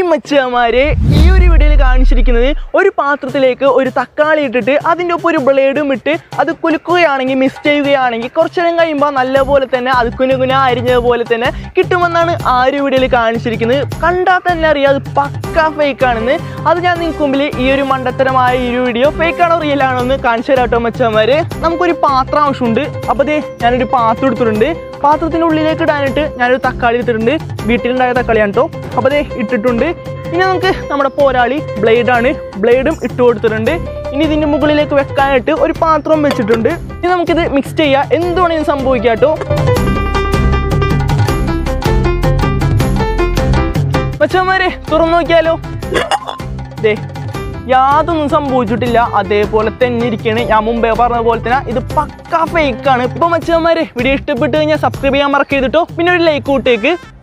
മച്ചമാരെ ഈ ഒരു വീഡിയോയിൽ കാണിച്ചിരിക്കുന്നത് ഒരു പാത്രത്തിലേക്ക് ഒരു തക്കാളി ഇട്ടിട്ട് അതിൻ്റെ ഒപ്പം ഒരു ബ്ലേഡും ഇട്ട് അത് കുലുക്കുകയാണെങ്കിൽ മിസ് ചെയ്യുകയാണെങ്കിൽ കുറച്ചു നേരം കഴിയുമ്പോൾ നല്ലപോലെ തന്നെ അത് കുനുകുന അരിഞ്ഞതുപോലെ തന്നെ കിട്ടുമെന്നാണ് ആ ഒരു വീഡിയോയിൽ കാണിച്ചിരിക്കുന്നത് കണ്ടാൽ തന്നെ അറിയാം അത് പക്ക ഫേക്ക് ആണെന്ന് അത് ഞാൻ നിങ്ങൾക്ക് മുമ്പിൽ ഈ ഒരു മണ്ടത്തരമായ ഈ ഒരു വീഡിയോ ഫേക്ക് ആണോ റിയൽ ആണോ എന്ന് കാണിച്ചു തരാട്ടോ മച്ചന്മാര് നമുക്കൊരു പാത്രം ആവശ്യമുണ്ട് അപ്പോൾ ദേ ഞാനൊരു പാത്രം എടുത്തിട്ടുണ്ട് പാത്രത്തിൻ്റെ ഉള്ളിലേക്ക് ഇടാനായിട്ട് ഞാനൊരു തക്കാളി എടുത്തിട്ടുണ്ട് വീട്ടിലുണ്ടായ തക്കാളിയാണ് കേട്ടോ അപ്പോൾ ദേ ഇട്ടിട്ടുണ്ട് ഇനി നമുക്ക് നമ്മുടെ പോരാളി ബ്ലേഡാണ് ബ്ലേഡും ഇട്ട് കൊടുത്തിട്ടുണ്ട് ഇനി ഇതിൻ്റെ മുകളിലേക്ക് വെക്കാനായിട്ട് ഒരു പാത്രം വെച്ചിട്ടുണ്ട് ഇനി നമുക്കിത് മിക്സ് ചെയ്യാം എന്തുവേണമെങ്കിലും സംഭവിക്കാം കേട്ടോ മച്ചന്മാരെ തുറന്നു നോക്കിയാലോ ദേ യാതൊന്നും സംഭവിച്ചിട്ടില്ല അതേപോലെ തന്നെ ഇരിക്കുകയാണ് ഞാൻ മുമ്പേ പറഞ്ഞ പോലെ തന്നെ ഇത് പക്ക ഫേക്ക് ആണ് ഇപ്പൊ മച്ചന്മാരെ വീഡിയോ ഇഷ്ടപ്പെട്ട് കഴിഞ്ഞാൽ സബ്സ്ക്രൈബ് ചെയ്യാൻ മറക്കരുത് കേട്ടോ പിന്നെ ഒരു ലൈക്ക് കൂട്ടേക്ക്